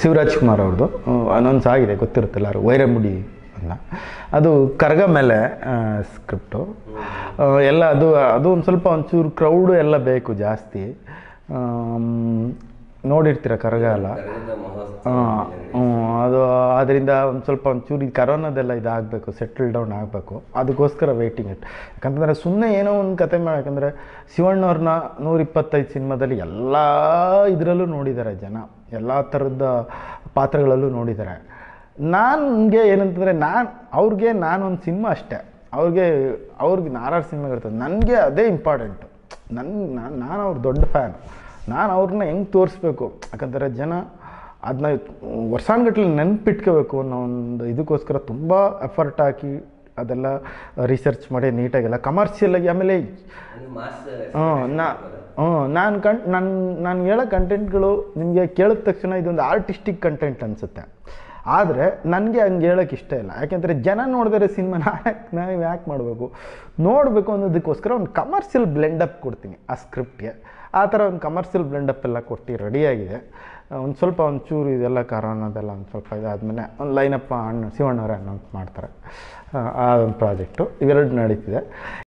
ಶಿವರಾಜ್ ಕುಮಾರ್ ಅವ್ರದ್ದು ಅನೌನ್ಸ್ ಆಗಿದೆ ಗೊತ್ತಿರುತ್ತೆ ಎಲ್ಲರೂ ವೈರಮುಡಿ ಅಲ್ಲ ಅದು ಕರ್ಗ ಮೇಲೆ ಸ್ಕ್ರಿಪ್ಟು ಎಲ್ಲ ಅದು ಅದು ಒಂದು ಸ್ವಲ್ಪ ಒಂಚೂರು ಕ್ರೌಡು ಎಲ್ಲ ಬೇಕು ಜಾಸ್ತಿ ಆಮ್, ನೋಡಿರ್ತೀರ ಕರಗ ಎಲ್ಲ ಕರಗದ ಮಹೋತ್ಸವ ಹಾಂ ಹ್ಞೂ ಅದು ಅದರಿಂದ ಒಂದು ಸ್ವಲ್ಪ ಒಂಚೂರು ಈ ಕರೋನಾದೆಲ್ಲ ಇದಾಗಬೇಕು ಸೆಟಲ್ ಡೌನ್ ಆಗಬೇಕು ಅದಕ್ಕೋಸ್ಕರ ವೆಯ್ಟಿಂಗ್ ಇಟ್ ಯಾಕಂತಂದರೆ ಸುಮ್ಮನೆ ಏನೋ ಒಂದು ಕತೆ ಮಾಡಿ ಯಾಕಂದರೆ ಶಿವಣ್ಣವ್ರನ್ನ ನೂರ ಇಪ್ಪತ್ತೈದು ಸಿನಿಮಾದಲ್ಲಿ ಎಲ್ಲ ಇದರಲ್ಲೂ ನೋಡಿದ್ದಾರೆ ಜನ ಎಲ್ಲ ಥರದ ಪಾತ್ರಗಳಲ್ಲೂ ನೋಡಿದ್ದಾರೆ ನನಗೆ ಏನಂತಂದರೆ ನಾನು ಅವ್ರಿಗೆ ನಾನೊಂದು ಸಿನಿಮಾ ಅಷ್ಟೇ ಅವ್ರಿಗೆ ಅವ್ರಿಗೆ ನಾರಾರು ಸಿನಿಮಾಗಳಿರ್ತದೆ ನನಗೆ ಅದೇ ಇಂಪಾರ್ಟೆಂಟು ನನ್ನ ನಾನು ನಾನು ಅವ್ರ ದೊಡ್ಡ ಫ್ಯಾನ್ ನಾನು ಅವ್ರನ್ನ ಹೆಂಗೆ ತೋರಿಸ್ಬೇಕು ಯಾಕಂದರೆ ಜನ ಅದನ್ನ ವರ್ಷಾನುಗಟ್ಲೆ ನೆನ್ಪಿಟ್ಕೋಬೇಕು ಅನ್ನೋ ಒಂದು ಇದಕ್ಕೋಸ್ಕರ ತುಂಬ ಎಫರ್ಟ್ ಹಾಕಿ ಅದೆಲ್ಲ ರಿಸರ್ಚ್ ಮಾಡಿ ನೀಟಾಗೆಲ್ಲ ಕಮರ್ಷಿಯಲಾಗಿ ಆಮೇಲೆ ಅಂದ್ರೆ ಮಾಸ್ ಹ್ಞೂ ನಾ ಹ್ಞೂ ನಾನು ಕಣ್ ನಾನು ನಾನು ಹೇಳೋ ಕಂಟೆಂಟ್ಗಳು ನಿಮಗೆ ಕೇಳಿದ ತಕ್ಷಣ ಇದೊಂದು ಆರ್ಟಿಸ್ಟಿಕ್ ಕಂಟೆಂಟ್ ಅನಿಸುತ್ತೆ ಆದರೆ ನನಗೆ ಹಂಗೆ ಹೇಳೋಕ್ಕೆ ಇಷ್ಟ ಇಲ್ಲ ಯಾಕೆಂದರೆ ಜನ ನೋಡಿದರೆ ಸಿನಿಮಾ ನಾನು ನಾವು ಯಾಕೆ ಮಾಡಬೇಕು ನೋಡಬೇಕು ಅನ್ನೋದಕ್ಕೋಸ್ಕರ ಒಂದು ಕಮರ್ಷಿಯಲ್ ಬ್ಲೆಂಡಪ್ ಕೊಡ್ತೀನಿ ಆ ಸ್ಕ್ರಿಪ್ಟ್ಗೆ ಆ ಥರ ಒಂದು ಕಮರ್ಷಿಯಲ್ ಬ್ಲೆಂಡಪ್ ಎಲ್ಲ ಕೊಟ್ಟು ರೆಡಿಯಾಗಿದೆ ಒಂದು ಸ್ವಲ್ಪ ಒಂಚೂರು ಇದೆಲ್ಲ ಕರೋನಾದೆಲ್ಲ ಒಂದು ಸ್ವಲ್ಪ ಇದಾದಮೇಲೆ ಒಂದು ಲೈನಪ್ಪ ಅಣ್ಣ ಶಿವಣ್ಣವರೇ ಅನೌನ್ಸ್ ಮಾಡ್ತಾರೆ ಆ ಒಂದು ಪ್ರಾಜೆಕ್ಟು ಇವೆರಡು ನಡೀತಿದೆ